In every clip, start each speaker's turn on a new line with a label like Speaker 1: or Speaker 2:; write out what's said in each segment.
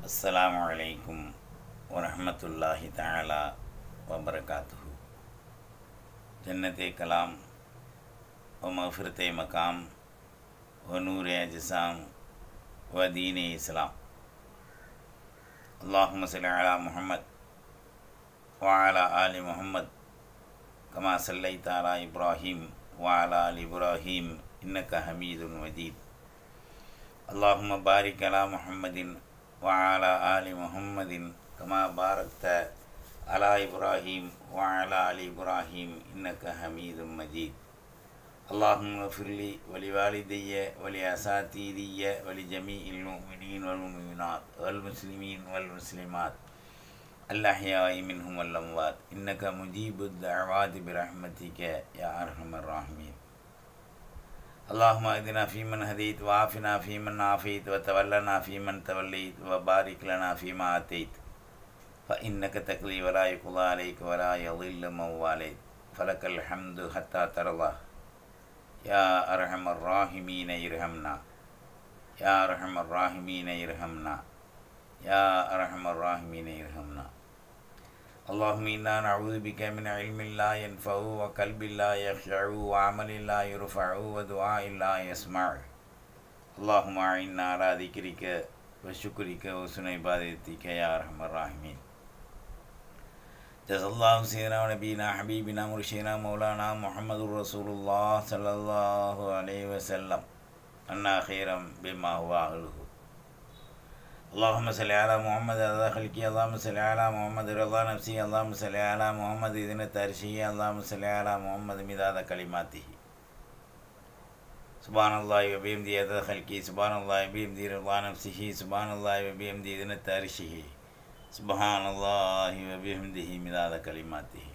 Speaker 1: அஸ்ஸலாமு அலைக்கும் வரஹ்மத்துல்லாஹி தஆலா வபரகாத்துஹு ஜன்னத்தே கலாம் வ மஃபிரத்தே மகாம் வ நூரே அஜ்சாம் வ தீனே இஸ்லாம் அல்லாஹும்ம ஸல்லி அலா முஹம்மத் வ அலா ஆலி முஹம்மத் கமா ஸல்லைத அலா இப்ராஹீம் வ அலா ஆலி இப்ராஹீம் இன்னக ஹமீதுன் மஜீத் اللهم بارك على محمد وعلى آل محمد كما باركت على إبراهيم وعلى آل إبراهيم إنك حميد مجيد اللهم اغفر لي ولوالدي ولأساتذتي ولجميع المؤمنين والمؤمنات والمسلمين والمسلمات الأحياء منهم والأموات إنك مجيب الدعوات برحمتك يا أرحم الراحمين اللهم اهدنا فيمن هديت وعافنا فيمن عافيت وتولنا فيمن توليت وبارك لنا فيما آتيت فإنك تقضي ولا يقضى عليك ولا يضل من واليت فلك الحمد حتى ترضى يا أرحم الراحمين ارحمنا يا أرحم الراحمين ارحمنا يا أرحم الراحمين ارحمنا اللهم إنا نعوذ بك من علم لا ينفع وقلب لا يخشع وعمل لا يرفع ودعاء لا يسمع اللهم أعنا على ذكرك وشكرك وحسن عبادتك يا أرحم الراحمين جزا الله سيدنا ونبينا حبيبنا مرشدنا مولانا محمد رسول الله صلى الله عليه وسلم أنا خيرا بما هو أهله اللهم صل على محمد رضا خلقي اللهم صل على محمد رضا نفسي اللهم صل على محمد إذن ترشي اللهم صل على محمد مداد كلماته سبحان الله وبحمده عدد خلقي سبحان الله وبحمده رضا نفسه سبحان الله وبحمده إذن ترشه سبحان الله وبحمده مداد كلماته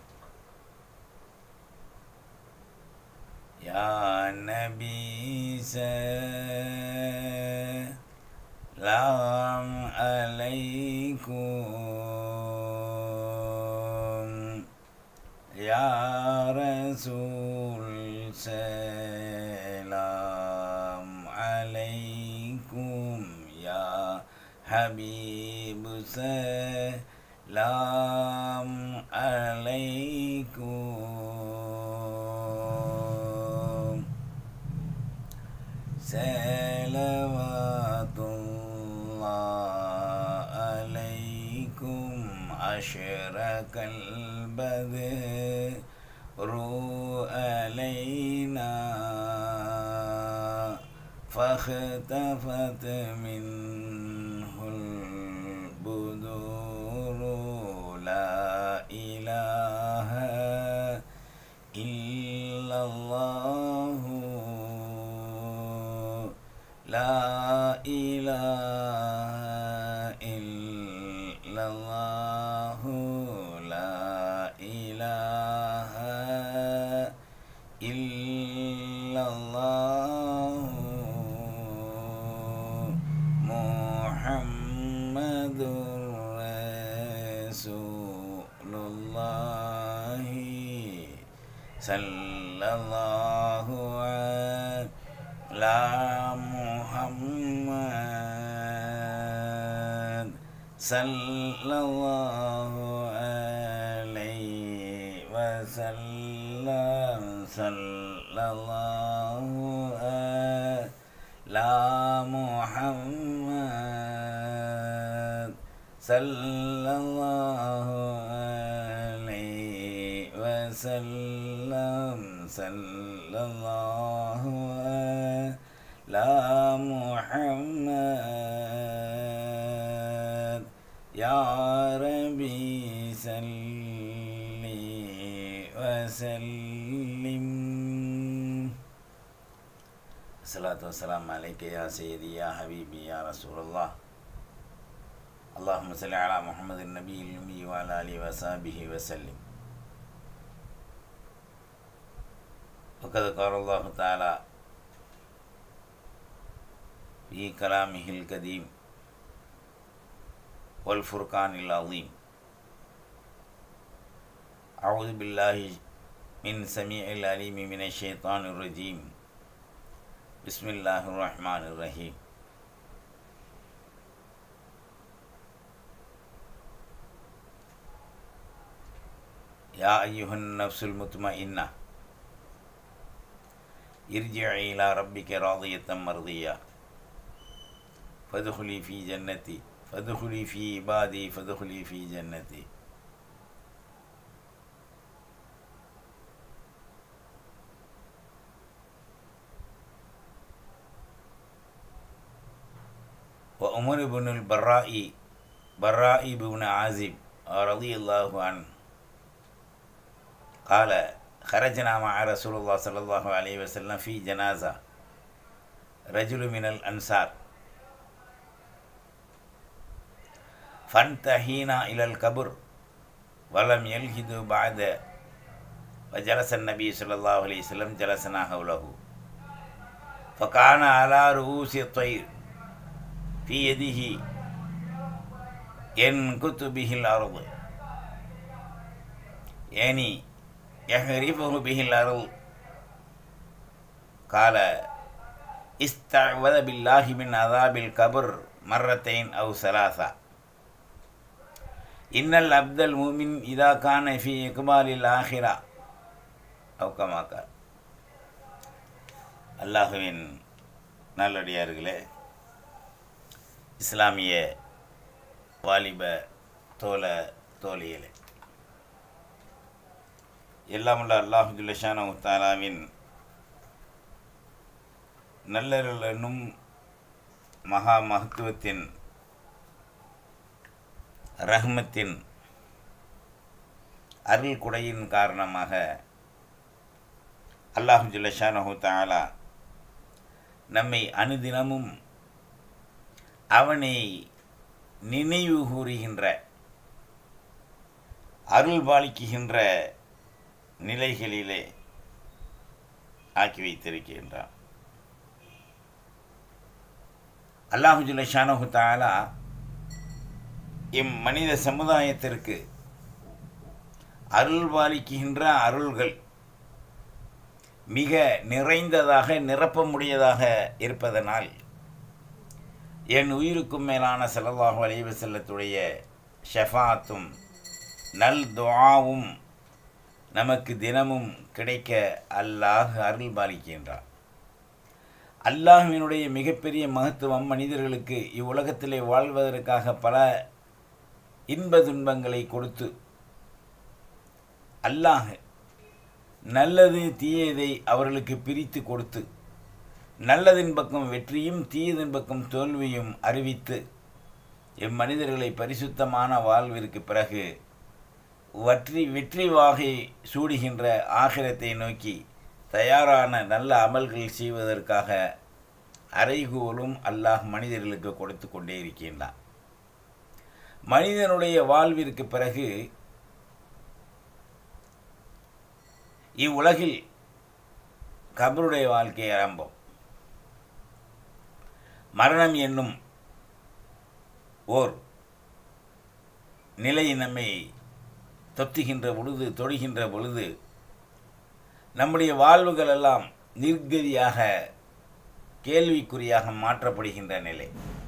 Speaker 1: يا نبي سلام عليكم يا رسول سلام عليكم يا حبيب سلام عليكم صلوات الله عليكم أشرق البدر علينا فاختفت منه البدور لا إله إلا الله لا إله إلا الله لا إله إلا الله محمد رسول الله صلى الله على محمد صلى الله عليه وسلم صلى الله على محمد صلى الله عليه وسلم صلى الله على محمد يا ربي صل وسلم الصلاة والسلام عليك يا سيدي يا حبيبي يا رسول الله اللهم صل على محمد النبي الأمي وعلى آله وصحبه وسلم وقد قال الله تعالى في كلامه القديم والفرقان العظيم أعوذ بالله من سميع العليم من الشيطان الرجيم بسم الله الرحمن الرحيم யா ஐயுஹன் நஃப்சுல் முத்மா இன்னா ارجعي إلى ربك راضية مرضية فادخلي في جنتي فادخلي في عبادي فادخلي في جنتي وعمر بن البراء براء بن عازب رضي الله عنه قال خرجنا مع رسول الله صلى الله عليه وسلم في جنازة رجل من الأنصار فانتهينا إلى القبر ولم يلهد بعد فجلس النبي صلى الله عليه وسلم جلسنا حوله فكان على رؤوس الطير في يده ينكت به الأرض يعني يحرفه به الأرض قال استعوذ بالله من عذاب القبر مرتين أو ثلاثة إن العبد المؤمن إذا كان في إقبال الآخرة أو كما قال அல்லாஹுவின் நல்லடியார்களே இஸ்லாமிய வாலிப தோல தோழிகளே எல்லாமுள்ள அல்லாஹு ஜுல்லஷான தாலாவின் நல்லருள் என்னும் மகா மகத்துவத்தின் ரஹ்மத்தின் அருள் குடையின் காரணமாக அல்லாஹு ஜுல்லஷானஹு தாலா நம்மை அனுதினமும் அவனை நினைவு கூறுகின்ற அருள் பாலிக்குகின்ற நிலைகளிலே ஆக்கி வைத்திருக்கின்றான் அல்லாஹு ஜுல்லஷானஹு தாலா இம் மனித சமுதாயத்திற்கு அருள் பாலிக்குகின்ற அருள்கள் மிக நிறைந்ததாக நிரப்ப முடியதாக இருப்பதனால் என் உயிருக்கும் மேலான செலவாக அலைவ செல்லத்துடைய ஷஃபாத்தும் நல் துஆவும் நமக்கு தினமும் கிடைக்க அல்லாஹ் அருள் பாலிக்கின்றார் அல்லாஹுவினுடைய மிகப்பெரிய மகத்துவம் மனிதர்களுக்கு இவ்வுலகத்திலே வாழ்வதற்காக பல இன்ப துன்பங்களை கொடுத்து அல்லாஹ் நல்லது தீயதை அவர்களுக்கு பிரித்து கொடுத்து நல்லதின் பக்கம் வெற்றியும் தீயதின் பக்கம் தோல்வியும் அறிவித்து இம்மனிதர்களை பரிசுத்தமான வாழ்விற்கு பிறகு வற்றி வெற்றி வாகை சூடுகின்ற ஆகிரத்தை நோக்கி தயாரான நல்ல அமல்கள் செய்வதற்காக அறைகூலும் அல்லாஹ் மனிதர்களுக்கு கொடுத்து கொண்டே இருக்கின்றான் மனிதனுடைய வாழ்விற்கு பிறகு இவ்வுலகில் கபருடைய வாழ்க்கை ஆரம்பம் மரணம் என்னும் ஓர் நிலை நம்மை தொத்துகின்ற பொழுது தொடுகின்ற பொழுது நம்முடைய வாழ்வுகள் எல்லாம் நிர்கதியாக கேள்விக்குறியாக மாற்றப்படுகின்ற நிலை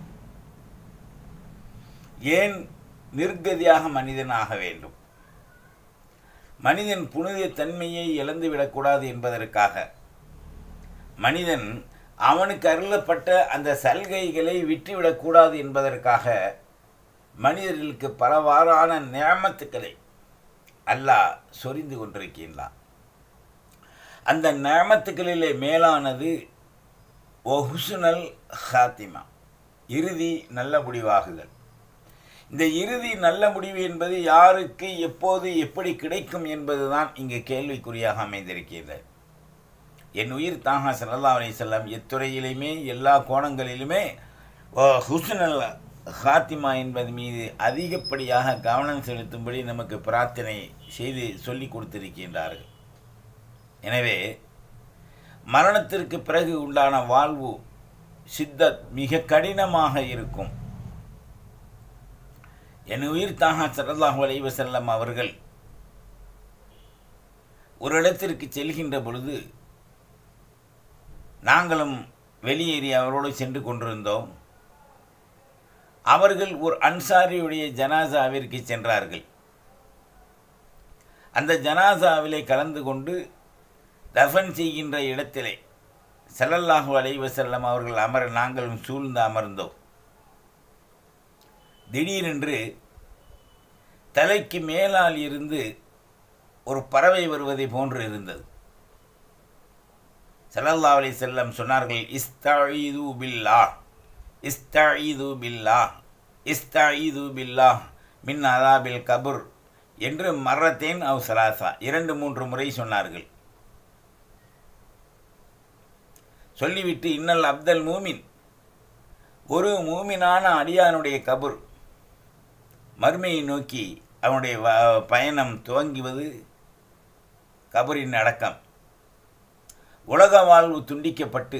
Speaker 1: ஏன் நிர்கதியாக மனிதன் ஆக வேண்டும் மனிதன் புனித தன்மையை இழந்துவிடக்கூடாது என்பதற்காக மனிதன் அவனுக்கு அருளப்பட்ட அந்த சலுகைகளை விட்டுவிடக்கூடாது என்பதற்காக மனிதர்களுக்கு பலவாறான நியமத்துக்களை அல்லாஹ் சொரிந்து கொண்டிருக்கின்றான் அந்த நியமத்துக்களிலே மேலானது ஒஹுசுனல் ஹாத்திமா இறுதி நல்ல முடிவாகுதல் இந்த இறுதி நல்ல முடிவு என்பது யாருக்கு எப்போது எப்படி கிடைக்கும் என்பதுதான் இங்கு கேள்விக்குறியாக அமைந்திருக்கிறது என் உயிர் தாகா சல்லா அலி செல்லம் எத்துறையிலுமே எல்லா கோணங்களிலுமே ஹுசுனல் ஹாத்திமா என்பது மீது அதிகப்படியாக கவனம் செலுத்தும்படி நமக்கு பிரார்த்தனை செய்து சொல்லி கொடுத்திருக்கின்றார்கள் எனவே மரணத்திற்கு பிறகு உண்டான வாழ்வு சித்தத் மிக கடினமாக இருக்கும் என் உயிர் தாகா சரல்லாஹு அலைவ செல்லம் அவர்கள் ஒரு இடத்திற்கு செல்கின்ற பொழுது நாங்களும் வெளியேறி அவரோடு சென்று கொண்டிருந்தோம் அவர்கள் ஒரு அன்சாரியுடைய ஜனாசாவிற்கு சென்றார்கள் அந்த ஜனாசாவிலே கலந்து கொண்டு தஃபன் செய்கின்ற இடத்திலே ஸல்லல்லாஹு அலைஹி வஸல்லம் அவர்கள் அமர நாங்களும் சூழ்ந்து அமர்ந்தோம் திடீரென்று தலைக்கு மேலால் இருந்து ஒரு பறவை வருவதை போன்று இருந்தது ஸல்லல்லாஹு அலைஹி வஸல்லம் சொன்னார்கள் இஸ்தஈது பில்லாஹ் இஸ்தஈது பில்லாஹ் இஸ்தஈது பில்லாஹ் மின் அதாபில் கபுர் என்று மர்ரத்தேன் அவ் சலாசா இரண்டு மூன்று முறை சொன்னார்கள் சொல்லிவிட்டு இன்னல் அப்தல் மூமின் ஒரு மூமினான அடியானுடைய கபுர் மர்மையை நோக்கி அவனுடைய வ- பயணம் துவங்குவது கபரின் அடக்கம் உலக வாழ்வு துண்டிக்கப்பட்டு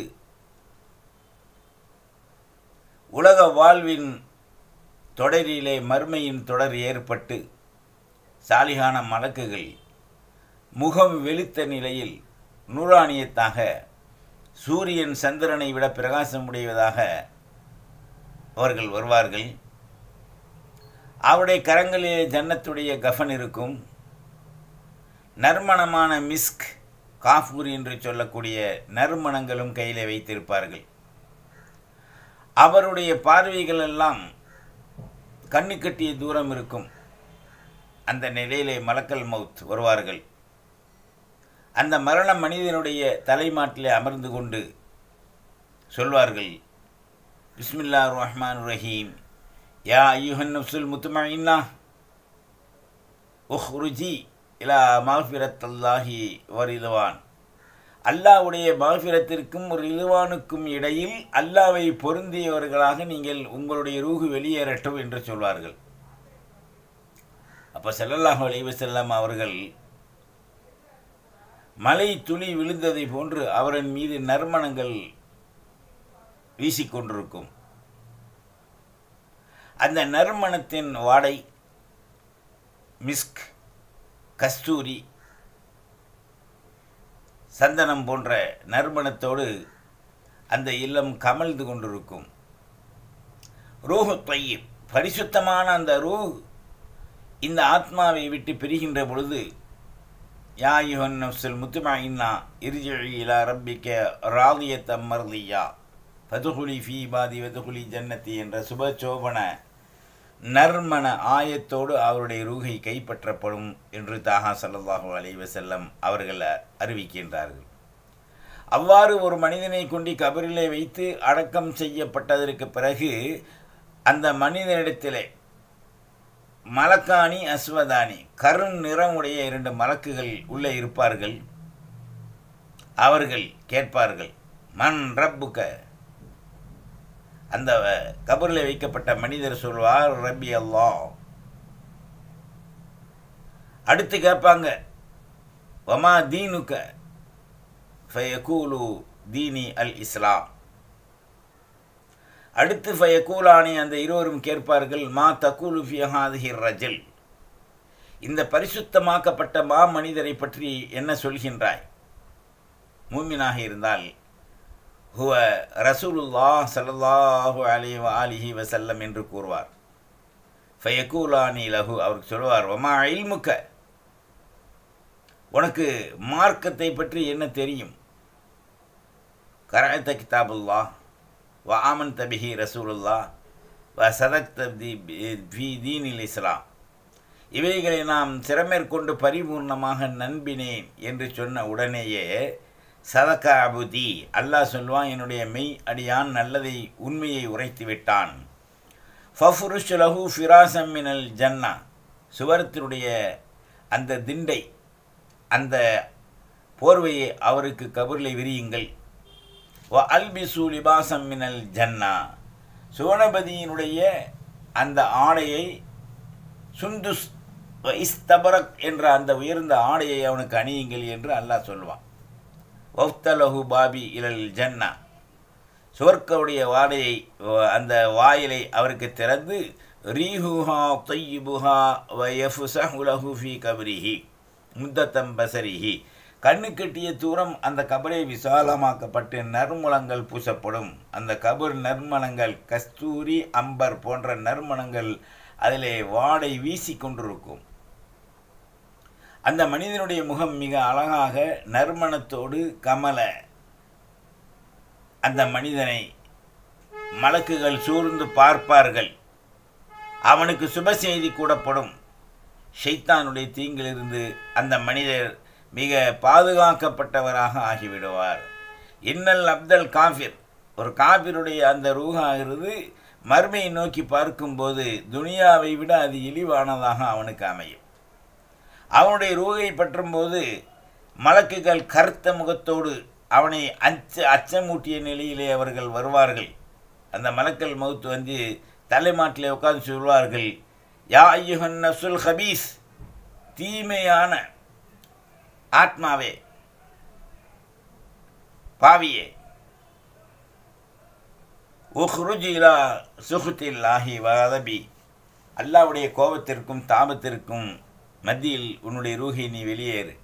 Speaker 1: உலக வாழ்வின் தொடரிலே மர்மையின் தொடர் ஏற்பட்டு சாலிகான மலக்குகள் முகம் வெளுத்த நிலையில் நூறானியத்தாக சூரியன் சந்திரனை விட பிரகாசம் உடையதாக அவர்கள் வருவார்கள் அவருடைய கரங்களிலே ஜன்னத்துடைய கஃன் இருக்கும் நறுமணமான மிஸ்க் காஃபூர் என்று சொல்லக்கூடிய நறுமணங்களும் கையில் வைத்திருப்பார்கள் அவருடைய பார்வைகள் எல்லாம் கண்ணு கட்டிய தூரம் இருக்கும் அந்த நிலையிலே மலக்கல் மவுத் வருவார்கள் அந்த மரண மனிதனுடைய தலைமாட்டிலே அமர்ந்து கொண்டு சொல்வார்கள் பிஸ்மில்லா ரஹ்மான் ரஹீம் யா ஐயுஹன் நப்சுல் முத்துமஇன்னா உஹ்ருஜி இலா மாஃபிரத்தல்லாஹி வரிதுவான் அல்லாஹ்வுடைய மாஃபிரத்திற்கும் ஒரு இலுவானுக்கும் இடையில் அல்லாவை பொருந்தியவர்களாக நீங்கள் உங்களுடைய ரூஹு வெளியேறட்டும் என்று சொல்வார்கள் அப்போ ஸல்லல்லாஹு அலைஹி வஸல்லம் அவர்கள் மலை துளி விழுந்ததை போன்று அவரின் மீது நறுமணங்கள் வீசிக்கொண்டிருக்கும் அந்த நறுமணத்தின் வாடை மிஸ்க் கஸ்தூரி சந்தனம் போன்ற நறுமணத்தோடு அந்த இல்லம் கமழ்ந்து கொண்டிருக்கும் ரூஹு பையீப் பரிசுத்தமான அந்த ரூஹ் இந்த ஆத்மாவை விட்டு பிரிகின்ற பொழுது யா யுஹன் நஃப்ஸுல் முத்துமாயின்னா இர்ஜிஇ இலா ரப்பிக்க ராதியத்தம் மர்லியா ஃபதுகுலி ஃபீ பாதி வதுகுலி ஜன்னத்தி என்ற சுபசோபன நர்மண ஆயத்தோடு அவருடைய ரூகை கைப்பற்றப்படும் என்று தாகா ஸல்லல்லாஹு அலைஹி வஸல்லம் அவர்கள் அறிவிக்கின்றார்கள் அவ்வாறு ஒரு மனிதனை கொண்டு கபரிலே வைத்து அடக்கம் செய்யப்பட்டதற்கு பிறகு அந்த மனிதனிடத்திலே மலக்காணி அஸ்வதானி கருண் நிறமுடைய இரண்டு மலக்குகள் உள்ளே இருப்பார்கள் அவர்கள் கேட்பார்கள் மன் ரப்புக்க அந்த கபரில் வைக்கப்பட்ட மனிதர் சொல்வார் ரப்பி அல்லாஹ் அடுத்து கேட்பாங்க வமா தீனுக்க ஃபயகூலு தீனி அல் இஸ்லாம் அடுத்து ஃபயகூலானி அந்த இருவரும் கேட்பார்கள் மா தகூலு ஃபியஹாதிஹி ரஜல் இந்த பரிசுத்தமாக்கப்பட்ட மா மனிதரை பற்றி என்ன சொல்கின்றாய் மூமினாக இருந்தால் ஹுவ ரசூலுல்லா ஸல்லல்லாஹு அலைஹி வ ஆலிஹி வஸல்லம் என்று கூறுவார் ஃபயகூலானி லஹு அவருக்கு சொல்வார் வமா இல்முக்க உனக்கு மார்க்கத்தை பற்றி என்ன தெரியும் கராயத்த கிதாபுல்லா வ ஆமன் தபிஹி ரசூலுல்லா வ சதக் ஃபி தீனில் இஸ்லாம் இவைகளை நாம் சிறமேற்கொண்டு பரிபூர்ணமாக நண்பினேன் என்று சொன்ன உடனேயே சதக அபுதி அல்லாஹ் சொல்வான் என்னுடைய மெய் அடியான் நல்லதை உண்மையை உரைத்து விட்டான் ஃபஃபுருஷ் லஹு ஃபிராசம் மினல் ஜன்னா சுவரத்தினுடைய அந்த திண்டை அந்த போர்வையை அவருக்கு கபரில் விரியுங்கள் வ அல்பிசு லிபாசம் மினல் ஜன்னா சுவனபதியினுடைய அந்த ஆடையை சுந்துஸ் வ இஸ்தபரக் என்ற அந்த உயர்ந்த ஆடையை அவனுக்கு அணியுங்கள் என்று அல்லாஹ் சொல்வான் வஃப்தலஹு பாபி இலல் ஜன்னா சுவர்க்கவுடைய வாடையை அந்த வாயிலை அவருக்கு திறந்து ரீஹுஹா தொய்யிபுஹா வயஃபுசஹுலஹு ஃபி கபரிஹி முத்தத்தம் பசரிஹி கண்ணு கட்டிய தூரம் அந்த கபரை விசாலமாக்கப்பட்டு நறுமணங்கள் பூசப்படும் அந்த கபர் நறுமணங்கள் கஸ்தூரி அம்பர் போன்ற நறுமணங்கள் அதிலே வாடை வீசி கொண்டிருக்கும் அந்த மனிதனுடைய முகம் மிக அழகாக நறுமணத்தோடு கமல அந்த மனிதனை மலக்குகள் சூழ்ந்து பார்ப்பார்கள் அவனுக்கு சுப செய்தி கூடப்படும் ஷைத்தானுடைய தீங்கிலிருந்து அந்த மனிதர் மிக பாதுகாக்கப்பட்டவராக ஆகிவிடுவார் இன்னல் அப்தல் காஃபிர் ஒரு காபிருடைய அந்த ரூஹாகிறது மர்மையை நோக்கி பார்க்கும்போது துனியாவை விட அது இழிவானதாக அவனுக்கு அமையும் அவனுடைய ரூகை பற்றும்போது மலக்குகள் கருத்த முகத்தோடு அவனை அச்ச அச்சமூட்டிய நிலையிலே அவர்கள் வருவார்கள் அந்த மலக்கல் மவுத்து வந்து தலைமாட்டிலே உட்கார்ந்து சொல்வார்கள் யா ஐயுகன் நசுல் ஹபீஸ் தீமையான ஆத்மாவே பாவியே உஹ்ருஜ் இலா சுகுத்தில்லாஹி வதபி அல்லாவுடைய கோபத்திற்கும் தாபத்திற்கும் மத்தியில் உன்னுடைய ரூஹை நீ வெளியேறு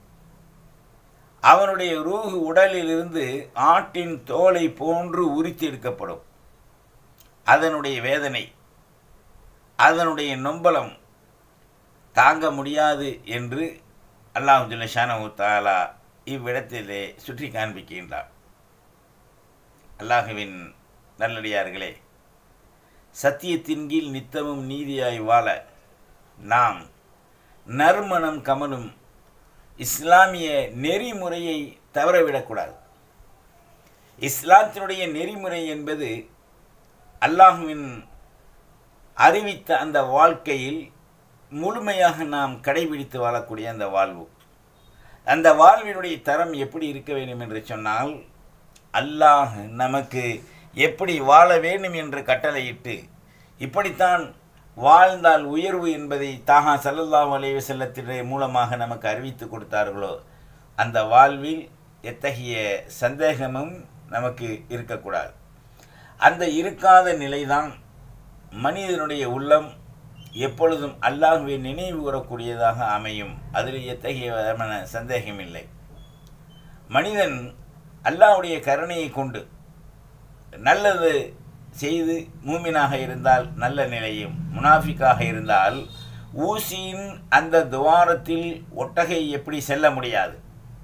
Speaker 1: அவனுடைய ரூஹு உடலிலிருந்து ஆட்டின் தோலை போன்று உரித்து எடுக்கப்படும் அதனுடைய வேதனை அதனுடைய நொம்பலம் தாங்க முடியாது என்று அல்லாஹு ஜுல்லஷானு தாலா இவ்விடத்திலே சுற்றி காண்பிக்கின்றார் அல்லாஹுவின் நல்லடியார்களே சத்தியத்தின் கீழ் நித்தமும் நீதியாய் வாழ நாம் நறுமணம் கமலும் இஸ்லாமிய நெறிமுறையை தவறவிடக்கூடாது இஸ்லாத்தினுடைய நெறிமுறை என்பது அல்லாஹுவின் அறிவித்த அந்த வாழ்க்கையில் முழுமையாக நாம் கடைபிடித்து வாழக்கூடிய அந்த வாழ்வு அந்த வாழ்வினுடைய தரம் எப்படி இருக்க வேண்டும் என்று சொன்னால் அல்லாஹ் நமக்கு எப்படி வாழ வேண்டும் என்று கட்டளையிட்டு இப்படித்தான் வாழ்ந்தால் உயர்வு என்பதை தாகா சல்லல்லாஹ் அலைஹி செல்லத்தினுடைய மூலமாக நமக்கு அறிவித்து கொடுத்தார்களோ அந்த வாழ்வில் எத்தகைய சந்தேகமும் நமக்கு இருக்கக்கூடாது அந்த இருக்காத நிலைதான் மனிதனுடைய உள்ளம் எப்பொழுதும் அல்லாஹுவை நினைவு கூறக்கூடியதாக அமையும் அதில் எத்தகைய விதமான சந்தேகமில்லை மனிதன் அல்லாஹ்வுடைய கருணையை கொண்டு நல்லது செய்து மூமினாக இருந்தால் நல்ல நிலையும் முனாஃபிக்காக இருந்தால் ஊசியின் அந்த துவாரத்தில் ஒட்டகை எப்படி செல்ல முடியாது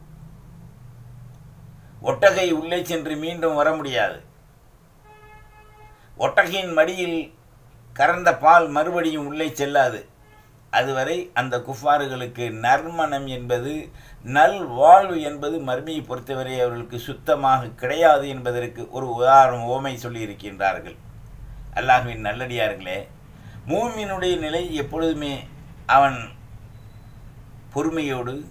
Speaker 1: ஒட்டகை உள்ளே சென்று மீண்டும் வர முடியாது ஒட்டகையின் மடியில் கறந்த பால் மறுபடியும் உள்ளே செல்லாது அதுவரை அந்த குஃபாறுகளுக்கு நற்மணம் என்பது நல் வாழ்வு என்பது மர்மியை பொறுத்தவரை அவர்களுக்கு சுத்தமாக கிடையாது என்பதற்கு ஒரு உதாரணம் ஓமை சொல்லியிருக்கின்றார்கள் அல்லாஹுவின் நல்லடியார்களே மூமினுடைய நிலை எப்பொழுதுமே அவன் பொறுமையோடு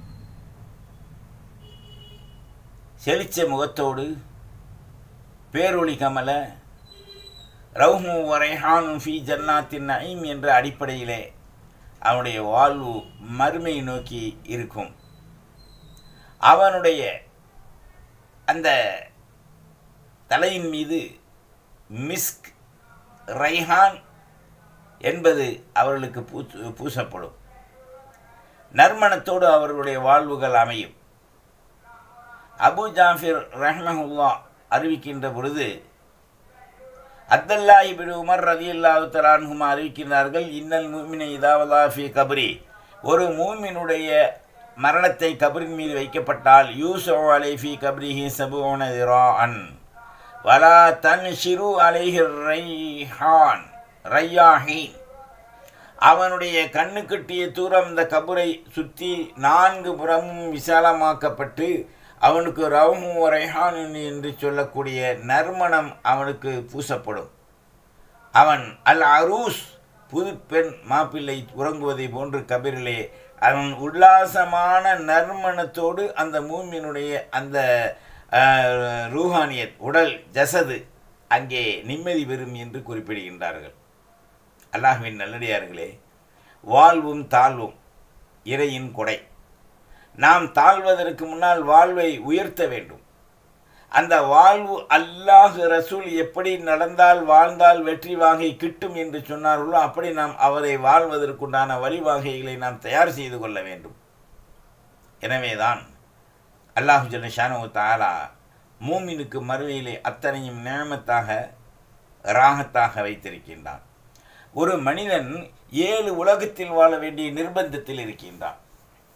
Speaker 1: செழிச்ச முகத்தோடு பேரொளி கமல ரவுமு வரைஹானும் ஃபி ஜன்னாத்தின் நயீம் என்ற அடிப்படையிலே அவனுடைய வாழ்வு மறுமையை நோக்கி இருக்கும் அவனுடைய அந்த தலையின் மீது மிஸ்க் ரைஹான் என்பது அவர்களுக்கு பூ பூசப்படும் நறுமணத்தோடு அவர்களுடைய வாழ்வுகள் அமையும் அபு ஜாஃபிர் ரஹ்மஹுல்லா அறிவிக்கின்ற பொழுது அப்துல்லா இபின் உமர் ரதி அல்லாஹு தலான்ஹுமா அறிவிக்கிறார்கள் இன்னல் மூமினை இதாவதா ஃபி கபரி ஒரு மூமினுடைய மரணத்தை கபரின் மீது வைக்கப்பட்டால் யூசோ அலை ஃபி கபரிஹி சபுவன அன் வலா தன் ஷிரு அலைஹி ரைஹான் ரையாஹீன் அவனுடைய கண்ணு கட்டிய தூரம் இந்த கபரை சுற்றி நான்கு புறமும் விசாலமாக்கப்பட்டு அவனுக்கு ரவுமு ரைஹான் என்று சொல்லக்கூடிய நறுமணம் அவனுக்கு பூசப்படும் அவன் அல் அரூஸ் புது பெண் மாப்பிள்ளை உறங்குவதை போன்று கபிரிலே அவன் உல்லாசமான நறுமணத்தோடு அந்த மூமியினுடைய அந்த ரூஹானியத் உடல் ஜசது அங்கே நிம்மதி பெறும் என்று குறிப்பிடுகின்றார்கள் அல்லாஹுவின் நல்லடியார்களே வாழ்வும் தாழ்வும் இறையின் கொடை நாம் தாழ்வதற்கு முன்னால் வாழ்வை உயர்த்த வேண்டும் அந்த வாழ்வு அல்லாஹ் ரசூல் எப்படி நடந்தால் வாழ்ந்தால் வெற்றி வாகை கிட்டும் என்று சொன்னார்களோ அப்படி நாம் அவரை வாழ்வதற்குண்டான வழிவாகைகளை நாம் தயார் செய்து கொள்ள வேண்டும் எனவேதான் அல்லாஹு ஜல்ல ஷானு தாலா மூமினுக்கு மறுவையிலே அத்தனையும் நேமத்தாக ராகத்தாக வைத்திருக்கின்றான் ஒரு மனிதன் ஏழு உலகத்தில் வாழ வேண்டிய நிர்பந்தத்தில் இருக்கின்றான்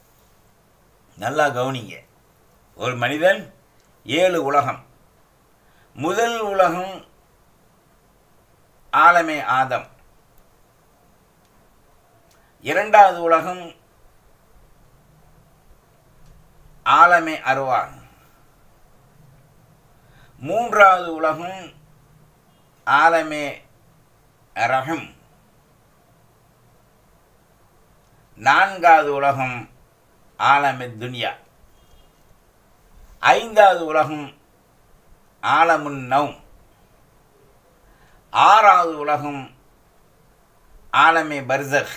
Speaker 1: நல்லா கவனிங்க ஒரு மனிதன் ஏழு உலகம் முதல் உலகம் ஆலமே ஆதம் இரண்டாவது உலகம் ஆலமே அருவா மூன்றாவது உலகம் ஆலமே ரஹம் நான்காவது உலகம் ஆலமே துனியா ஐந்தாவது உலகம் ஆலமுன் நௌம் ஆறாவது உலகம் ஆலமே பர்சக்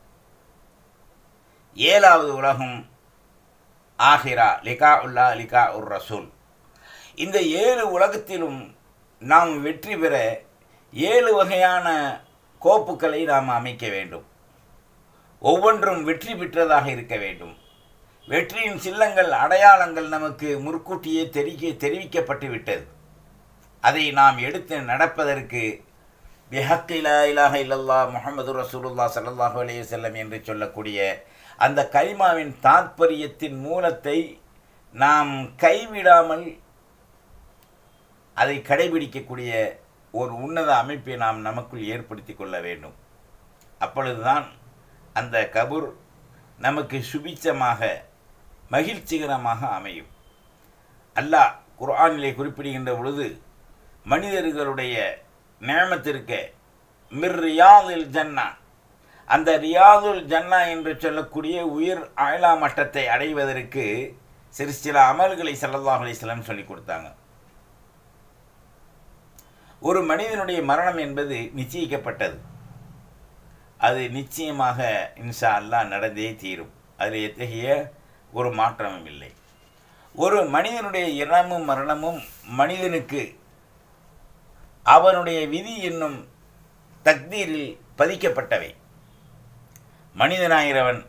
Speaker 1: ஏழாவது உலகம் ஆஹிரா லிகா உல்லா லிகா உர் ரசூல் இந்த ஏழு உலகத்திலும் நாம் வெற்றி பெற ஏழு வகையான கோப்புக்களை நாம் அமைக்க வேண்டும் ஒவ்வொன்றும் வெற்றி பெற்றதாக இருக்க வேண்டும் வெற்றியின் சில்லங்கள் அடையாளங்கள் நமக்கு முற்கூட்டியே தெரிவிக்க தெரிவிக்கப்பட்டு விட்டது அதை நாம் எடுத்து நடப்பதற்கு பிஹக்கிலா இலாஹ இல்லல்லா முகமது ரசூலுல்லா சல்லாஹூ அலைய செல்லம் என்று சொல்லக்கூடிய அந்த கலிமாவின் தாத்பரியத்தின் மூலத்தை நாம் கைவிடாமல் அதை கடைபிடிக்கக்கூடிய ஒரு உன்னத அமைப்பை நாம் நமக்குள் ஏற்படுத்தி கொள்ள வேண்டும் அப்பொழுதுதான் அந்த கபூர் நமக்கு சுபிச்சமாக மகிழ்ச்சிகரமாக அமையும் அல்லாஹ் குர்ஆனிலே குறிப்பிடுகின்ற பொழுது மனிதர்களுடைய நேமத்திற்கு மிர் ரியாதுல் ஜன்னா அந்த ரியாதுல் ஜன்னா என்று சொல்லக்கூடிய உயிர் ஆயிலா மட்டத்தை அடைவதற்கு சிறு சில அமல்களை சல்லல்லாஹ் அலிஸ்லாம் சொல்லி கொடுத்தாங்க ஒரு மனிதனுடைய மரணம் என்பது நிச்சயிக்கப்பட்டது அது நிச்சயமாக இன்ஷா அல்லா நடந்தே தீரும் அதில் எத்தகைய ஒரு மாற்றமும் இல்லை ஒரு மனிதனுடைய இறமும் மரணமும் மனிதனுக்கு அவனுடைய விதி என்னும் தக்தீரில் பதிக்கப்பட்டவை மனிதனாகிறவன்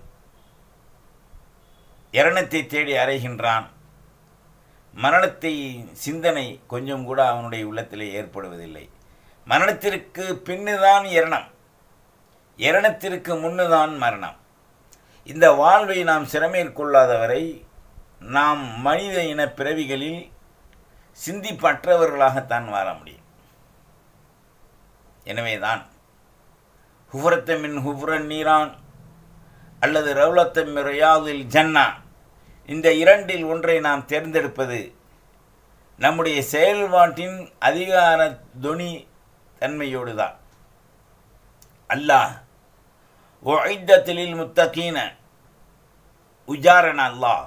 Speaker 1: இரணத்தை தேடி அறைகின்றான் மரணத்தை சிந்தனை கொஞ்சம் கூட அவனுடைய உள்ளத்திலே ஏற்படுவதில்லை மரணத்திற்கு பின்னுதான் இரணம் இரணத்திற்கு முன்னுதான் மரணம் இந்த வாழ்வை நாம் சிறமேற்கொள்ளாதவரை நாம் மனித இன பிறவிகளில் சிந்திப்பற்றவர்களாகத்தான் வாழ முடியும் எனவேதான் ஹுஃபரத்தமின் ஹுஃபரன் நீரான் அல்லது ரவுலத்தம் ரியாதில் ஜன்னா இந்த இரண்டில் ஒன்றை நாம் தேர்ந்தெடுப்பது நம்முடைய செயல்பாட்டின் அதிகார துணி தன்மையோடு தான் அல்லாஹ் ஒய்தத்திலில் முத்தகீன உஜாரன் அல்லாஹ்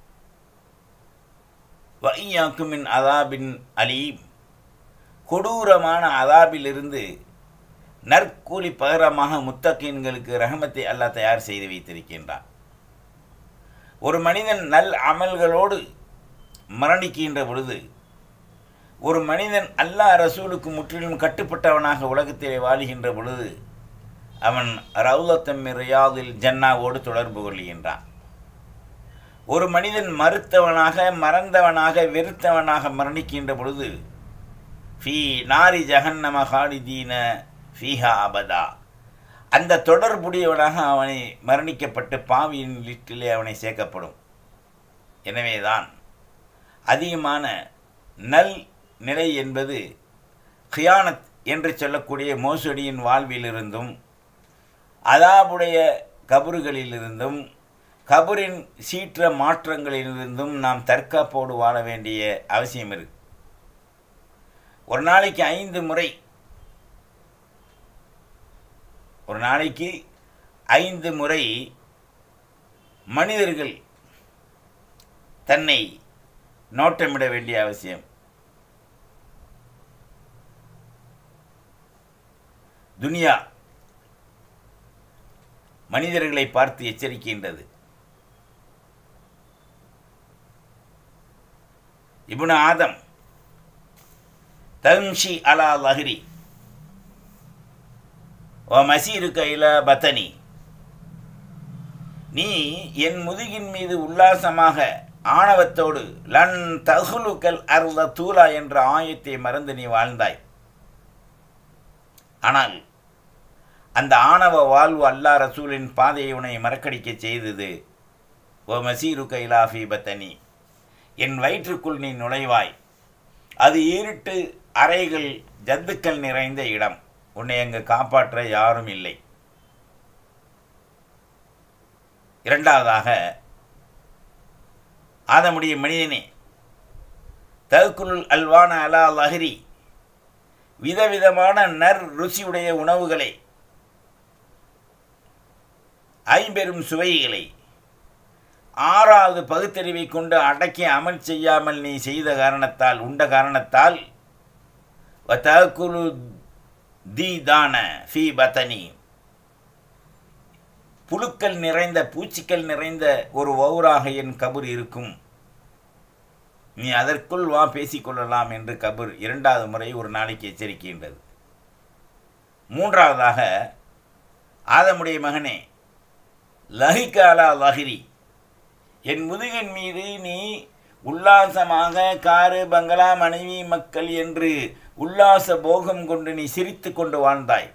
Speaker 1: வையாக்குமின் அதாபின் அலீம் கொடூரமான அதாபிலிருந்து நற்கூலி பகரமாக முத்தகீன்களுக்கு ரஹமத்தை அல்லாஹ் தயார் செய்து வைத்திருக்கின்றான் ஒரு மனிதன் நல் அமல்களோடு மரணிக்கின்ற பொழுது ஒரு மனிதன் அல்லாஹ் ரசூலுக்கு முற்றிலும் கட்டுப்பட்டவனாக உலகத்திலே வாழுகின்ற பொழுது அவன் ரவுலத்தம் ரியாதில் ஜன்னாவோடு தொடர்பு கொள்கின்றான் ஒரு மனிதன் மறுத்தவனாக மறந்தவனாக வெறுத்தவனாக மரணிக்கின்ற பொழுது ஃபீ நாரி ஜஹன்னம ஹாலிதீன ஃபீஹா அபதா அந்த தொடர்புடையவனாக அவனை மரணிக்கப்பட்டு பாவியின் லிட்டிலே அவனை சேர்க்கப்படும் எனவேதான் அதிகமான நல் நிலை என்பது ஹியானத் என்று சொல்லக்கூடிய மோசடியின் வாழ்விலிருந்தும் அதாபுடைய கபறுகளிலிருந்தும் கபரின் சீற்ற மாற்றங்களிலிருந்தும் நாம் தற்காப்போடு வாழ வேண்டிய அவசியம் இருக்கு ஒரு நாளைக்கு ஐந்து முறை ஒரு நாளைக்கு ஐந்து முறை மனிதர்கள் தன்னை நோட்டமிட வேண்டிய அவசியம் துனியா மனிதர்களை பார்த்து எச்சரிக்கின்றது இபுன ஆதம் தம்ஷி அலா லஹ்ரி ஓ மசீருக்க இல பத்தனி நீ என் முதுகின் மீது உல்லாசமாக ஆணவத்தோடு லன் தகுலுக்கல் அருள தூலா என்ற ஆயத்தை மறந்து நீ வாழ்ந்தாய் ஆனால் அந்த ஆணவ வாழ்வு அல்லா ரசூலின் பாதையை உன்னை மறக்கடிக்க செய்தது ஓ மசீரு கைலாஃபி பத்தனி என் வயிற்றுக்குள் நீ நுழைவாய் அது ஈருட்டு அறைகள் ஜந்துக்கள் நிறைந்த இடம் உன்னை அங்கு காப்பாற்ற யாரும் இல்லை இரண்டாவதாக ஆதமுடைய மனிதனே தகுக்குள் அல்வான அலா லஹரி விதவிதமான நர் ருசியுடைய உணவுகளை ஐம்பெரும் சுவைகளை ஆறாவது பகுத்தறிவை கொண்டு அடக்கி அமல் செய்யாமல் நீ செய்த காரணத்தால் உண்ட காரணத்தால் வத்தகுலு தி தான ஃபி பத்தனி புழுக்கள் நிறைந்த பூச்சிகள் நிறைந்த ஒரு வௌராக என் கபூர் இருக்கும் நீ அதற்குள் வா பேசிக்கொள்ளலாம் என்று கபூர் இரண்டாவது முறை ஒரு நாளைக்கு எச்சரிக்கின்றது மூன்றாவதாக ஆதமுடைய மகனே லஹிகாலா லஹிரி என் முதுகின் மீது நீ உல்லாசமாக காரு பங்களா மனைவி மக்கள் என்று உல்லாச போகம் கொண்டு நீ சிரித்து கொண்டு வாழ்ந்தாய்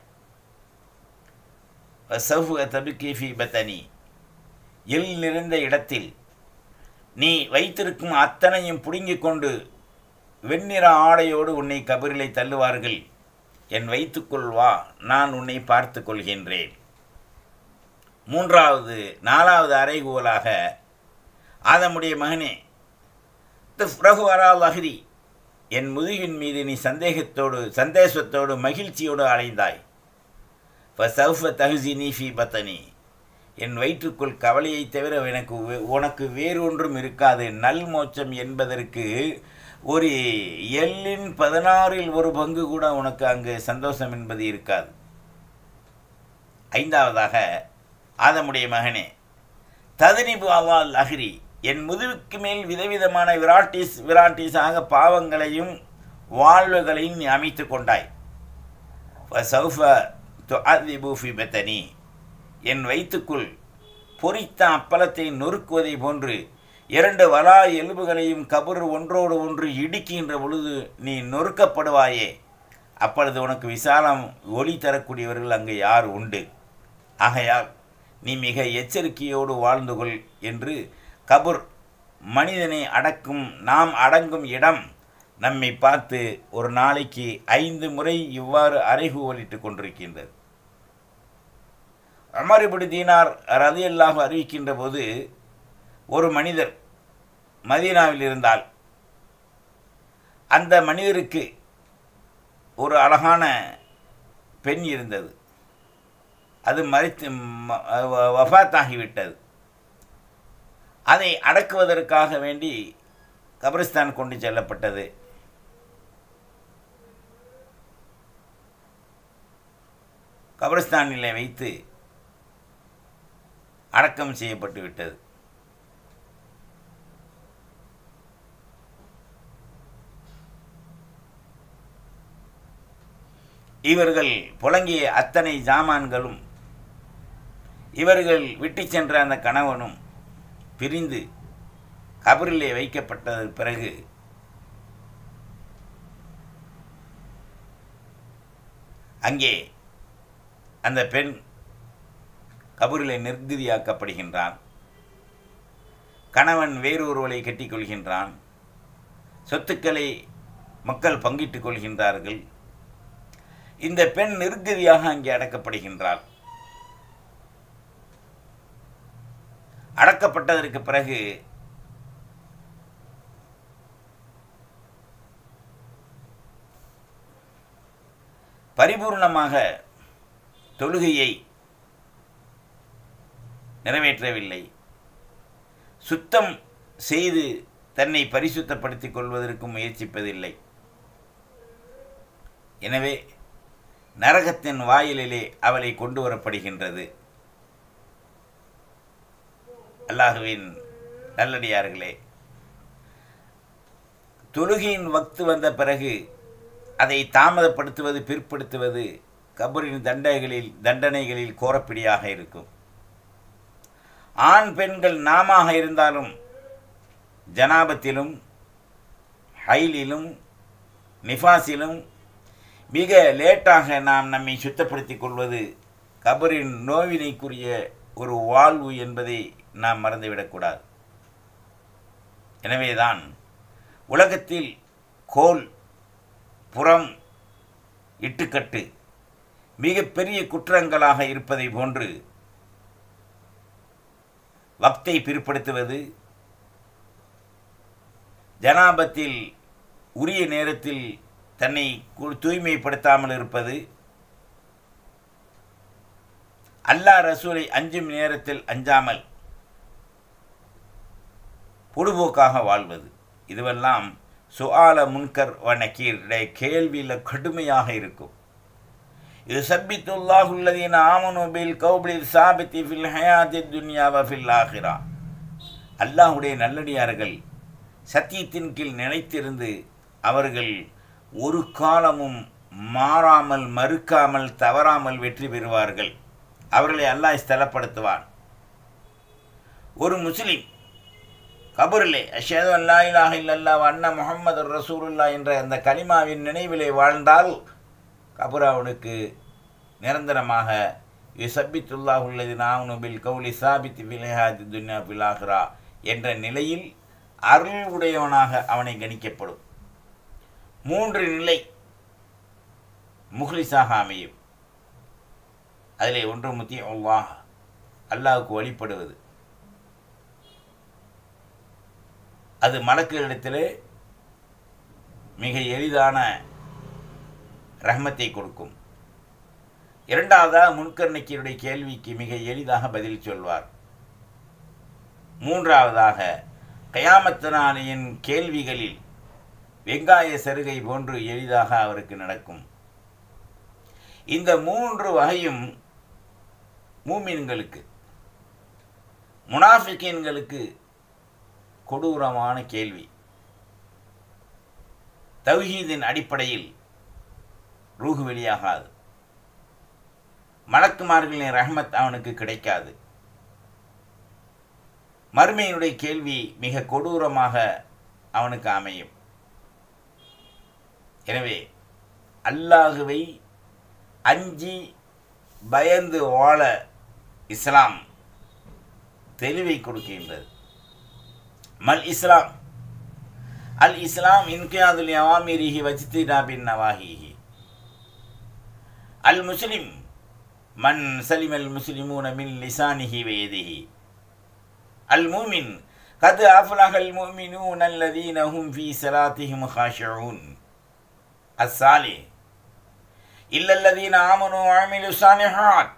Speaker 1: தபிகேஃபி பத்தனி எல் நிறைந்த இடத்தில் நீ வைத்திருக்கும் அத்தனையும் புடுங்கிக் கொண்டு வெண்ணிற ஆடையோடு உன்னை கபரிலை தள்ளுவார்கள் என் வைத்துக்கொள் வா நான் உன்னை பார்த்து கொள்கின்றேன் மூன்றாவது நாலாவது அறைகூலாக ஆதமுடைய மகனே ரகு வரா லஹரி என் முதுகின் மீது நீ சந்தேகத்தோடு சந்தேசத்தோடு மகிழ்ச்சியோடு அலைந்தாய் ஃபசௌஃப தஹுசினி ஃபி பத்தனி என் வயிற்றுக்குள் கவலையை தவிர எனக்கு உனக்கு வேறு ஒன்றும் இருக்காது நல் மோட்சம் என்பதற்கு ஒரு எல்லின் பதினாறில் ஒரு பங்கு கூட உனக்கு அங்கு சந்தோஷம் என்பது இருக்காது ஐந்தாவதாக ஆதமுடைய மகனே ததுனிபு அவா லஹரி என் முதுகுக்கு மேல் விதவிதமான விராட்டிஸ் விராட்டிஸாக பாவங்களையும் வாழ்வுகளையும் நீ அமைத்து கொண்டாய் சௌஃப துஅதிபூஃபி பெத்தனி என் வயிற்றுக்குள் பொறித்த அப்பளத்தை நொறுக்குவதை போன்று இரண்டு வலா எலும்புகளையும் கபர் ஒன்றோடு ஒன்று இடுக்கின்ற பொழுது நீ நொறுக்கப்படுவாயே அப்பொழுது உனக்கு விசாலம் ஒளி தரக்கூடியவர்கள் அங்கு யார் உண்டு ஆகையால் நீ மிக எச்சரிக்கையோடு வாழ்ந்து கொள் என்று கபுர் மனிதனை அடக்கும் நாம் அடங்கும் இடம் நம்மை பார்த்து ஒரு நாளைக்கு ஐந்து முறை இவ்வாறு அறைகூவலிட்டு கொண்டிருக்கின்றது அமரிபடி தீனார் ரதி அல்லாஹ் அறிவிக்கின்ற போது ஒரு மனிதர் மதீனாவில் இருந்தால் அந்த மனிதருக்கு ஒரு அழகான பெண் இருந்தது அது மறித்து வஃபாத்தாகிவிட்டது அதை அடக்குவதற்காக வேண்டி கபரிஸ்தான் கொண்டு செல்லப்பட்டது கபரிஸ்தானில் வைத்து அடக்கம் செய்யப்பட்டு விட்டது இவர்கள் புழங்கிய அத்தனை ஜாமான்களும் இவர்கள் விட்டு சென்ற அந்த கணவனும் பிரிந்து கபரிலே வைக்கப்பட்டது பிறகு அங்கே அந்த பெண் கபரிலே நிர்கதியாக்கப்படுகின்றான் கணவன் வேறொருவரை கட்டிக்கொள்கின்றான் சொத்துக்களை மக்கள் பங்கிட்டுக் கொள்கின்றார்கள் இந்த பெண் நிர்கதியாக அங்கே அடக்கப்படுகின்றாள் அடக்கப்பட்டதற்கு பிறகு பரிபூர்ணமாக தொழுகையை நிறைவேற்றவில்லை சுத்தம் செய்து தன்னை பரிசுத்தப்படுத்திக் கொள்வதற்கு முயற்சிப்பதில்லை எனவே நரகத்தின் வாயிலிலே அவளை கொண்டு வரப்படுகின்றது அல்லாஹுவின் நல்லடியார்களே தொழுகையின் வக்து வந்த பிறகு அதை தாமதப்படுத்துவது பிற்படுத்துவது கபரின் தண்டைகளில் தண்டனைகளில் கோரப்பிடியாக இருக்கும் ஆண் பெண்கள் நாமாக இருந்தாலும் ஜனாபத்திலும் ஹைலிலும் நிஃபாஸிலும் மிக லேட்டாக நாம் நம்மை சுத்தப்படுத்திக் கொள்வது கபரின் நோவினைக்குரிய ஒரு வாழ்வு என்பதை நாம் மறந்துவிடக்கூடாது எனவேதான் உலகத்தில் கோல் புறம் இட்டுக்கட்டு மிகப்பெரிய குற்றங்களாக இருப்பதை போன்று வக்தை பிற்படுத்துவது ஜனாபத்தில் உரிய நேரத்தில் தன்னை தூய்மைப்படுத்தாமல் இருப்பது அல்லாஹ் ரசூலை அஞ்சும் நேரத்தில் அஞ்சாமல் பொடுபோக்காக வாழ்வது இதுவெல்லாம் சுஆல முன்கர் வ நக்கீருடைய கேள்வியில் கடுமையாக இருக்கும் இது சப்பித்துல்லாஹுல்லதீன ஆமனுபில் கௌபில் சாபித்தி ஃபில் ஹயாத்தி துன்யாவ ஃபில் ஆஹிரா அல்லாஹுடைய நல்லடியார்கள் சத்தியத்தின் கீழ் நிலைத்திருந்து அவர்கள் ஒரு காலமும் மாறாமல் மறுக்காமல் தவறாமல் வெற்றி பெறுவார்கள் அவர்களை அல்லாஹ் ஸ்தலப்படுத்துவான் ஒரு முஸ்லிம் கபூரிலே அஷேது அல்லா இலாஹ இல்லல்லா அண்ணா முகமது ரசூலுல்லா என்ற அந்த கலிமாவின் நினைவிலே வாழ்ந்தால் கபூர் அவனுக்கு நிரந்தரமாக யுசப்பித்துல்லாஹ் உள்ளது நாவுனுபில் கௌலி சாபித் விலேஹாதி துன்யா பிலாஹ்ரா என்ற நிலையில் அருள் உடையவனாக அவனை கணிக்கப்படும் மூன்று நிலை முஹ்லிஸாக அமையும் அதிலே ஒன்று முத்தி அல்லாஹ் அல்லாஹுக்கு வழிபடுவது அது மலக்குகளிடத்திலே மிக எளிதான ரஹ்மத்தை கொடுக்கும் இரண்டாவதாக முன்கர்ணிக்கியுடைய கேள்விக்கு மிக எளிதாக பதில் சொல்வார் மூன்றாவதாக கயாமத்து நாளையின் கேள்விகளில் வெங்காய சருகை போன்று எளிதாக அவருக்கு நடக்கும் இந்த மூன்று வகையும் மூமின்களுக்கு முனாஃபிக்கீன்களுக்கு கொடூரமான கேள்வி தௌஹீதின் அடிப்படையில் ரூஹு வெளியாகாது மலக்குமார்களின் ரஹ்மத் அவனுக்கு கிடைக்காது மறுமையினுடைய கேள்வி மிக கொடூரமாக அவனுக்கு அமையும் எனவே அல்லாஹுவை அஞ்சி பயந்து வாழ இஸ்லாம் தெளிவை கொடுக்கின்றது மல் இஸ்லாம் அல் இஸ்லாம் இன்கியாதுல் அவாமிரிஹி வஜ்தினா பின் நவாஹிஹி அல் முஸ்லிம் மன் சலிம் அல் முஸ்லிமூன மின் லிசானிஹி வேதிஹி அல் மூமின் கது அஃப்லஹல் முஃமினூன் அல்லதீன ஹும் ஃபீ ஸலாத்திஹிம் ஹாஷிஊன் அஸ்ஸாலி இல்லல்லதீன ஆமனு ஆமிலு சாலிஹாத்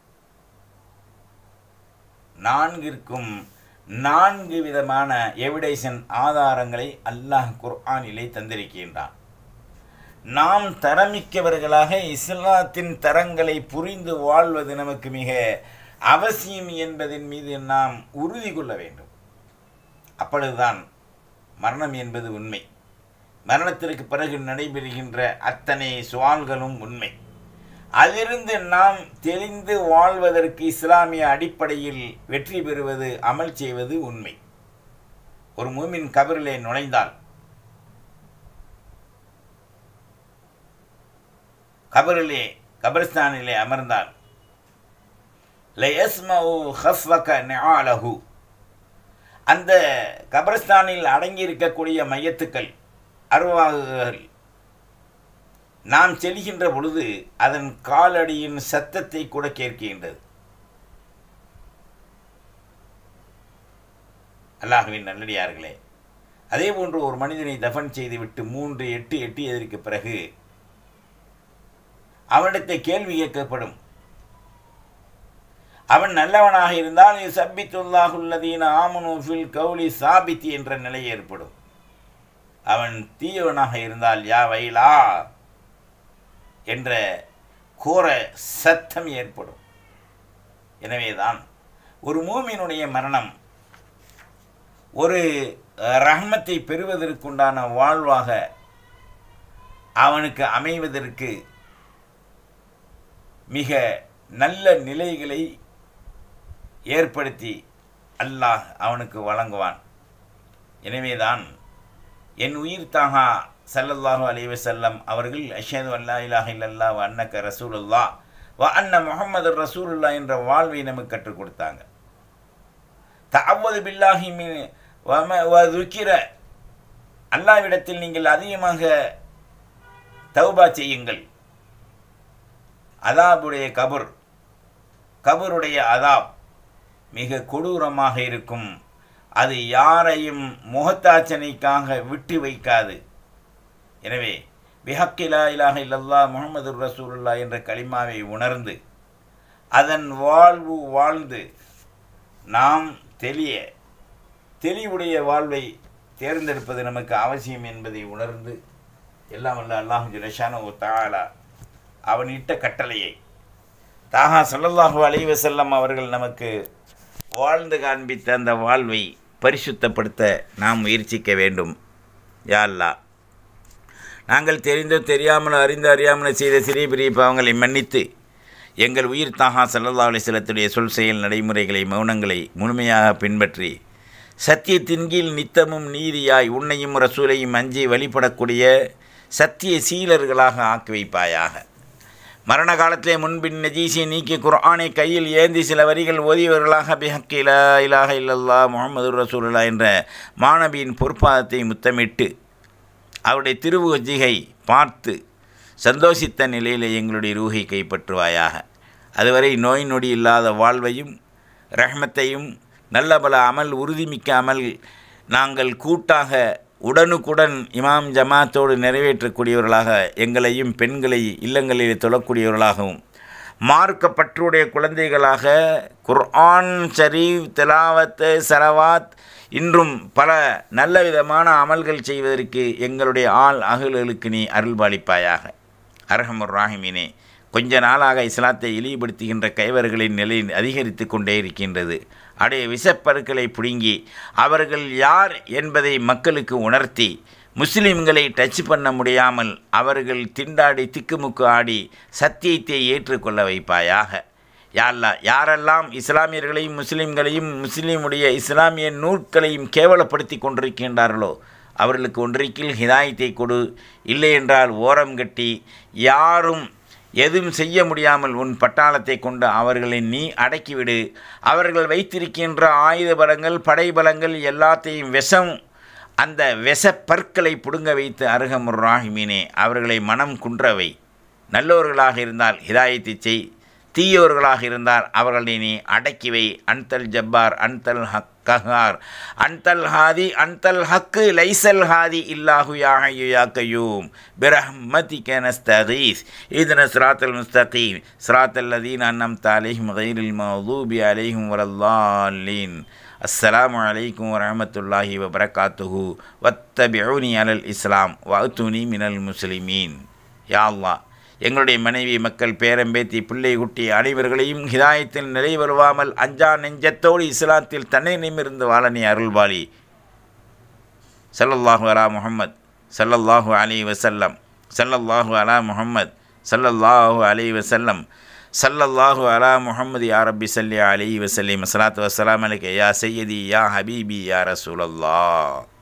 Speaker 1: நான்கிற்கும் நான்கு விதமான எவிடேஷன் ஆதாரங்களை அல்லாஹ் குர்ஆனிலே தந்திருக்கின்றான் நாம் தரமிக்கவர்களாக இஸ்லாத்தின் தரங்களை புரிந்து வாழ்வது நமக்கு மிக அவசியம் என்பதன் மீது நாம் உறுதி கொள்ள வேண்டும் அப்பொழுதுதான் மரணம் என்பது உண்மை மரணத்திற்கு பிறகு நடைபெறுகின்ற அத்தனை சுவால்களும் உண்மை அதிலிருந்து நாம் தெளிந்து வாழ்வதற்கு இஸ்லாமிய அடிப்படையில் வெற்றி பெறுவது அமல் செய்வது உண்மை ஒரு மூமின் கபரிலே நுழைந்தால் கபரிலே கபரிஸ்தானிலே அமர்ந்தால் அந்த கபரிஸ்தானில் அடங்கியிருக்கக்கூடிய மையத்துக்கள் அருவாகுகள் நாம் செல்கின்ற பொழுது அதன் காலடியின் சத்தத்தை கூட கேட்கின்றது அல்லாஹுவின் நல்லடியார்களே அதே போன்று ஒரு மனிதனை தஃபன் செய்துவிட்டு மூன்று எட்டு எட்டியதற்கு பிறகு அவனிடத்தை கேள்வி கேட்கப்படும் அவன் நல்லவனாக இருந்தால் சப்பித்துல்லாஹுல்லதீன ஆமனு ஃபில் கௌலி சாபித்தி என்ற நிலை ஏற்படும் அவன் தீயவனாக இருந்தால் யா வயலா என்ற கோர சத்தம் ஏற்படும் எனவேதான் ஒரு மூமியினுடைய மரணம் ஒரு ரஹ்மத்தை பெறுவதற்குண்டான வாழ்வாக அவனுக்கு அமைவதற்கு மிக நல்ல நிலைகளை ஏற்படுத்தி அல்லாஹ் அவனுக்கு வழங்குவான் எனவேதான் என் உயிர் தாகா சல்லல்லாஹு அலைவ செல்லம் அவர்கள் அஷேது அல்லா இலாஹ் இல்லல்லா வ அன்னக்க ரசூலுல்லா வ அன்ன முகமது ரசூலுல்லா என்ற வாழ்வை நமக்கு கற்றுக் கொடுத்தாங்க தஅவது பில்லாஹி மின் வம வதுக்கிர அல்லாவிடத்தில் நீங்கள் அதிகமாக தௌபா செய்யுங்கள் அதாபுடைய கபர் கபருடைய அதாப் மிக கொடூரமாக இருக்கும் அது யாரையும் முகத்தாச்சனைக்காக விட்டு வைக்காது எனவே பிஹக்கிலா இலாஹ இல்லல்லா முகமது ரசூலுல்லா என்ற களிமாவை உணர்ந்து அதன் வாழ்வு வாழ்ந்து நாம் தெளிய தெளிவுடைய வாழ்வை தேர்ந்தெடுப்பது நமக்கு அவசியம் என்பதை உணர்ந்து எல்லாம் வல்ல அல்லாஹு ஜுலஷான ஓ தாலா அவன் இட்ட கட்டளையை தாகா சல்லல்லாஹு அலைஹி வஸல்லம் அவர்கள் நமக்கு வாழ்ந்து காண்பித்த அந்த வாழ்வை பரிசுத்தப்படுத்த நாம் முயற்சிக்க வேண்டும் யா அல்லாஹ் நாங்கள் தெரிந்தோ தெரியாமலோ அறிந்து அறியாமலோ செய்த சிறிய பெரிய பாவங்களை மன்னித்து எங்கள் உயிர் தாகா சல்லல்லா அலிஸ்லத்துடைய சொல் செயல் நடைமுறைகளை மௌனங்களை முழுமையாக பின்பற்றி சத்தியத்தின் கீழ் நித்தமும் நீதியாய் உன்னையும் ரசூலையும் அஞ்சி வழிபடக்கூடிய சத்திய சீலர்களாக ஆக்கி வைப்பாயாக மரண காலத்திலே முன்பின் நஜீசியை நீக்கி குர்ஆனை கையில் ஏந்தி சில வரிகள் ஓதியவர்களாக பிஹக்கிலா இலாஹ இல்லல்லா முகமது ரசூலுல்லா என்ற மாணவியின் பொற்பாதத்தை முத்தமிட்டு அவருடைய திருவுஜிகை பார்த்து சந்தோஷித்த நிலையில் எங்களுடைய ரூஹை கைப்பற்றுவாயாக அதுவரை நோய் நொடி இல்லாத வாழ்வையும் ரஹ்மத்தையும் நல்ல பல அமல் உறுதிமிக்க அமல் நாங்கள் கூட்டாக உடனுக்குடன் இமாம் ஜமாத்தோடு நிறைவேற்றக்கூடியவர்களாக எங்களையும் பெண்களை இல்லங்களில் தொழக்கூடியவர்களாகவும் மார்க்கப்பற்றுடைய குழந்தைகளாக குர்ஆன் ஷரீஃப் திலாவத்து சரவாத் இன்றும் பல நல்ல விதமான அமல்கள் செய்வதற்கு எங்களுடைய ஆள் அகல்களுக்கு நீ அருள்பாலிப்பாயாக அரஹமுர் ராஹிமினே கொஞ்ச நாளாக இஸ்லாத்தை இழிவுபடுத்துகின்ற கைவர்களின் நிலை அதிகரித்து கொண்டே இருக்கின்றது அடைய விஷப்பருக்களை பிடுங்கி அவர்கள் யார் என்பதை மக்களுக்கு உணர்த்தி முஸ்லிம்களை டச் பண்ண முடியாமல் அவர்கள் திண்டாடி திக்குமுக்கு ஆடி சத்தியத்தை ஏற்றுக்கொள்ள வைப்பாயாக யாழ்லா யாரெல்லாம் இஸ்லாமியர்களையும் முஸ்லிம்களையும் முஸ்லீமுடைய இஸ்லாமிய நூற்களையும் கேவலப்படுத்தி கொண்டிருக்கின்றார்களோ அவர்களுக்கு ஒன்றைக்கில் ஹிதாயத்தை கொடு இல்லை என்றால் ஓரம் கட்டி யாரும் எதுவும் செய்ய முடியாமல் உன் பட்டாளத்தை கொண்டு அவர்களை நீ அடக்கிவிடு அவர்கள் வைத்திருக்கின்ற ஆயுத பலங்கள் படைபலங்கள் எல்லாத்தையும் விஷம் அந்த விஷ பற்களை பிடுங்க வைத்து அருகமுர் ராஹிமீனே அவர்களை மனம் குன்றவை நல்லவர்களாக இருந்தால் ஹிதாயத்தை செய் தீயோர்களாக இருந்தால் அவர்களை நீ அடக்கிவை அன்தல் ஜப்பார் அன்தல் ஹக் கஹார் அன்தல் ஹாதி அன்தல் ஹக்கு லைசல் ஹாதி இல்லாஹு யாஹையு யா கயூம் பிரஹ்மதிக நஸ்தகீஸ் இதன ஸ்ராத்தல் முஸ்தகீம் ஸ்ராத்தல் லதீன் அன்னம் தாலிஹிம் கைரில் மௌதூபி அலைஹிம் வரல்லாலீன் அஸ்ஸலாமு அலைக்கும் வரமத்துல்லாஹி வபரகாத்துஹு வத்தபியூனி அலல் இஸ்லாம் வஅத்துனி மினல் முஸ்லிமீன் யா அல்லாஹ் எங்களுடைய மனைவி மக்கள் பேரம்பேத்தி பிள்ளை குட்டி அனைவர்களையும் ஹிதாயத்தில் நிலை வருவாமல் அஞ்சா நெஞ்சத்தோடு இஸ்லாத்தில் தன்னை நிமிர்ந்து வாழ நீ அருள்வாளி சல்லல்லாஹு அலா முஹம்மத் சல்லல்லாஹு அலி வசல்லம் சல்லல்லாஹு அலா முஹம்மத் சல்லல்லாஹு அலி வசல்லம் சல்லல்லாஹு அலா முஹம்மது யா ரப்பி சல்லி அலி வசல்லிம் அஸ்லாத்து வசலாம் அலைக்க யா சையதி யா ஹபீபி யா ரசூலல்லாஹ்